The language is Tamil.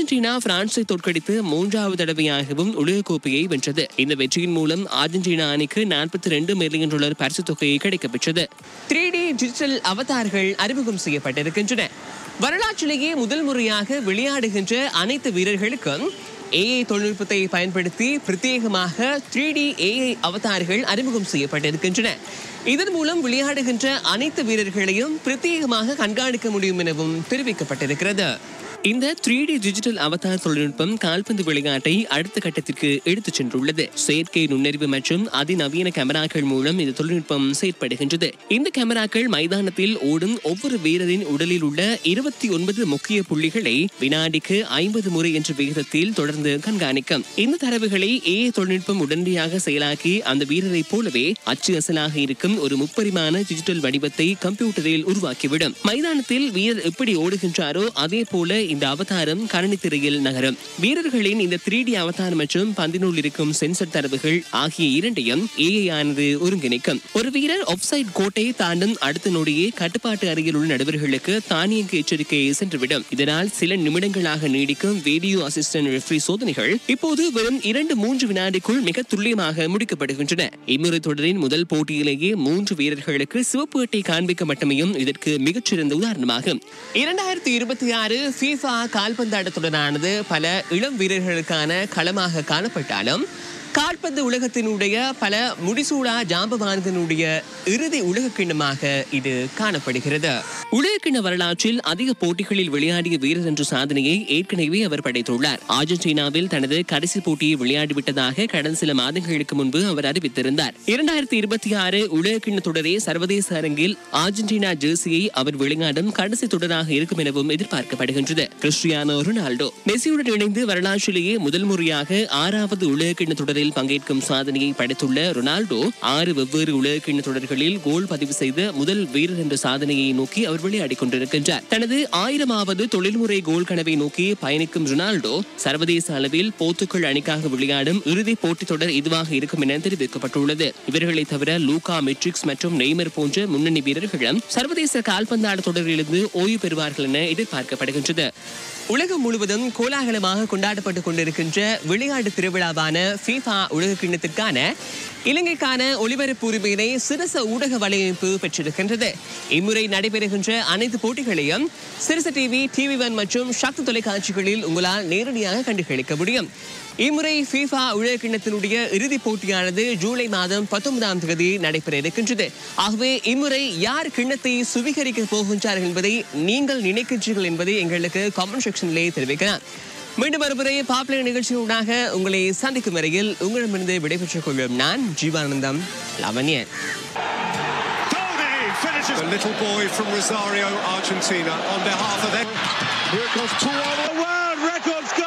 அர்ஜென்டினா பிரான்சை தோற்கடித்து மூன்றாவது தடவையாகவும் உலகக்கோப்பையை வென்றது இந்த வெற்றியின் மூலம் அர்ஜென்டினா அணிக்கு நாற்பத்தி ரெண்டு மில்லியன் டாலர் பரிசு தொகையை கிடைக்கப்பெற்றது த்ரீ டி டிஜிட்டல் அவதார்கள் அறிமுகம் செய்யப்பட்டிருக்கின்றன வரலாற்றிலேயே முதல் முறையாக விளையாடுகின்ற அனைத்து வீரர்களுக்கும் ஏஐ தொழில்நுட்பத்தை பயன்படுத்தி பிரத்யேகமாக த்ரீ டி ஏஐ அவதார்கள் அறிமுகம் செய்யப்பட்டிருக்கின்றன இதன் மூலம் விளையாடுகின்ற அனைத்து வீரர்களையும் பிரத்யேகமாக கண்காணிக்க முடியும் எனவும் தெரிவிக்கப்பட்டிருக்கிறது இந்த த்ரீ டி டிஜிட்டல் அவதார் தொழில்நுட்பம் கால்பந்து விளையாட்டை அடுத்த கட்டத்திற்கு எடுத்துச் சென்றுள்ளது செயற்கை நுண்ணறிவு மற்றும் அதிநவீன கேமராக்கள் மூலம் இந்த தொழில்நுட்பம் செயற்படுகின்றது இந்த கேமராக்கள் மைதானத்தில் ஓடும் ஒவ்வொரு வீரரின் உடலில் உள்ள இருபத்தி ஒன்பது முக்கிய புள்ளிகளை வினாடிக்கு ஐம்பது முறை என்ற விகிதத்தில் தொடர்ந்து கண்காணிக்கும் இந்த தரவுகளை ஏஐ தொழில்நுட்பம் உடனடியாக செயலாக்கி அந்த வீரரை போலவே அச்சு அசலாக இருக்கும் ஒரு முப்பரிமாண டிஜிட்டல் வடிவத்தை கம்ப்யூட்டரில் உருவாக்கிவிடும் மைதானத்தில் வீரர் எப்படி ஓடுகின்றாரோ அதே போல இந்த அவதாரம் கணனி திரையில் நகரும் வீரர்களின் இந்த த்ரீ டி அவதாரம் மற்றும் பந்தினுள் இருக்கும் சென்சர் தரவுகள் ஆகிய இரண்டையும் ஏஐ ஆனது ஒருங்கிணைக்கும் ஒரு வீரர் ஆஃப்சைட் கோட்டை தாண்டும் அடுத்த நொடியே கட்டுப்பாட்டு அருகில் உள்ள நடுவர்களுக்கு தானியங்கு எச்சரிக்கையை சென்றுவிடும் இதனால் சில நிமிடங்களாக நீடிக்கும் வீடியோ அசிஸ்டன்ட் ரெஃப்ரி சோதனைகள் இப்போது வெறும் இரண்டு மூன்று வினாடிக்குள் மிக துல்லியமாக முடிக்கப்படுகின்றன இம்முறை தொடரின் முதல் போட்டியிலேயே மூன்று வீரர்களுக்கு சிவப்பு அட்டை காண்பிக்கப்பட்டமையும் இதற்கு மிகச்சிறந்த உதாரணமாகும் இரண்டாயிரத்தி இருபத்தி ஆறு FIFA கால்பந்தாட்டத்துடனானது பல இளம் வீரர்களுக்கான களமாக காணப்பட்டாலும் கால்பந்து உலகத்தினுடைய பல முடிசூடா ஜாம்பவான்களுடைய இறுதி உலக கிண்ணமாக இது காணப்படுகிறது உலகக்கிண்ண வரலாற்றில் அதிக போட்டிகளில் விளையாடிய வீரர் என்ற சாதனையை ஏற்கனவே அவர் படைத்துள்ளார் அர்ஜென்டினாவில் தனது கடைசி போட்டியை விளையாடிவிட்டதாக கடந்த சில மாதங்களுக்கு முன்பு அவர் அறிவித்திருந்தார் இரண்டாயிரத்தி இருபத்தி ஆறு உலகக்கிண்ண தொடரே சர்வதேச அரங்கில் அர்ஜென்டினா ஜெர்சியை அவர் விளையாடும் கடைசி தொடராக இருக்கும் எனவும் எதிர்பார்க்கப்படுகின்றது கிறிஸ்டியானோ ரொனால்டோ மெஸ்ஸியுடன் இணைந்து வரலாற்றிலேயே முதல் முறையாக ஆறாவது உலகக்கிண்ண தொடரில் பங்கேற்கும் சாதனையை படைத்துள்ள ரொனால்டோ ஆறு வெவ்வேறு உலகக்கிண்ண தொடர்களில் கோல் பதிவு செய்த முதல் வீரர் என்ற சாதனையை நோக்கி அவர் விளையாடிக் கொண்டிருக்கின்றார் தனது ஆயிரமாவது தொழில்முறை கோல் கனவை நோக்கி பயணிக்கும் ரொனால்டோ சர்வதேச அளவில் போர்த்துகல் அணிக்காக விளையாடும் இறுதி போட்டித் தொடர் இதுவாக இருக்கும் என தெரிவிக்கப்பட்டுள்ளது இவர்களை தவிர லூகா மெட்ரிக்ஸ் மற்றும் நெய்மர் போன்ற முன்னணி வீரர்களும் சர்வதேச கால்பந்தாட்ட தொடரிலிருந்து ஓய்வு பெறுவார்கள் என எதிர்பார்க்கப்படுகின்றது உலகம் முழுவதும் கோலாகலமாக கொண்டாடப்பட்டுக் கொண்டிருக்கின்ற விளையாட்டு திருவிழாவான FIFA உலக கிண்ணத்திற்கான இலங்கைக்கான ஒளிபரப்பு உரிமையினை சிரச ஊடக வலையமைப்பு பெற்றிருக்கின்றது இம்முறை நடைபெறுகின்ற அனைத்து போட்டிகளையும் சிரச டிவி டிவி ஒன் மற்றும் சக்தி தொலைக்காட்சிகளில் உங்களால் நேரடியாக கண்டுகளிக்க முடியும் இம்முறை FIFA உலக கிண்ணத்தினுடைய இறுதிப் போட்டியானது ஜூலை மாதம் பத்தொன்பதாம் தேதி நடைபெற இருக்கின்றது ஆகவே இம்முறை யார் கிண்ணத்தை சுவீகரிக்க போகின்றார்கள் என்பதை நீங்கள் நினைக்கின்றீர்கள் என்பதை எங்களுக்கு காமெண்ட் செக்ஷனிலே தெரிவிக்கலாம் மீண்டும் ஒருமுறை பாப்புலர் நிகழ்ச்சியூடாக உங்களை சந்திக்கும் வரையில் உங்களிடமிருந்து விடைபெற்றுக் கொள்ளும் நான் Jeevanandam லவன்யன் Goldie finishes. The little boy from Rosario, Argentina, on behalf of them. Here comes two on the world records go.